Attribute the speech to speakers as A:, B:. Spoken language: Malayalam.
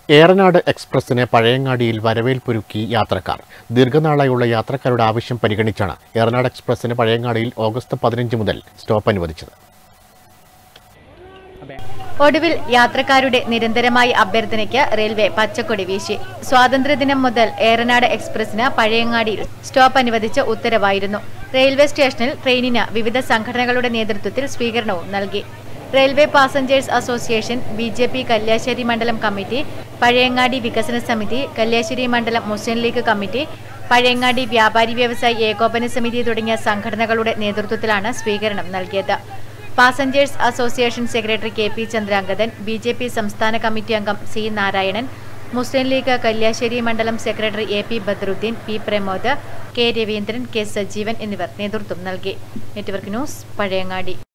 A: ഏറനാട് എക്സ്പ്രസിന് പഴയങ്ങാടിയിൽ വരവേൽപ്പൊരുക്കി യാത്രക്കാർ ദീർഘനാളായുള്ള യാത്രക്കാരുടെ ആവശ്യം പരിഗണിച്ചാണ് ഏറനാട് എക്സ്പ്രസിന് പഴയങ്ങാടിയിൽ ഓഗസ്റ്റ് പതിനഞ്ച് മുതൽ സ്റ്റോപ്പ് അനുവദിച്ചത്
B: ഒടുവിൽ യാത്രക്കാരുടെ നിരന്തരമായ അഭ്യർത്ഥനയ്ക്ക് റെയിൽവേ പച്ചക്കൊടി വീശി സ്വാതന്ത്ര്യദിനം മുതൽ ഏറനാട് എക്സ്പ്രസിന് പഴയങ്ങാടിയിൽ സ്റ്റോപ്പ് അനുവദിച്ച ഉത്തരവായിരുന്നു റെയിൽവേ സ്റ്റേഷനിൽ ട്രെയിനിന് വിവിധ സംഘടനകളുടെ നേതൃത്വത്തിൽ സ്വീകരണവും നൽകി railway passengers association B J P Kalliasseri മണ്ഡലം കമ്മിറ്റി പഴയങ്ങാടി വികസന സമിതി കല്യാശ്ശേരി മണ്ഡലം മുസ്ലിം ലീഗ് കമ്മിറ്റി പഴയങ്ങാടി വ്യാപാരി വ്യവസായി ഏകോപന സമിതി തുടങ്ങിയ സംഘടനകളുടെ നേതൃത്വത്തിലാണ് സ്വീകരണം നൽകിയത് passengers association secretary K P Chandrangathan B J P സംസ്ഥാന കമ്മിറ്റി അംഗം സി നാരായണൻ മുസ്ലിം ലീഗ് കല്യാശ്ശേരി മണ്ഡലം secretary A P Badruddin P Pramod K Raveendran K Sajeevan എന്നിവർ നേതൃത്വം നൽകി നെറ്റ്വർക്ക് ന്യൂസ് പഴയങ്ങാടി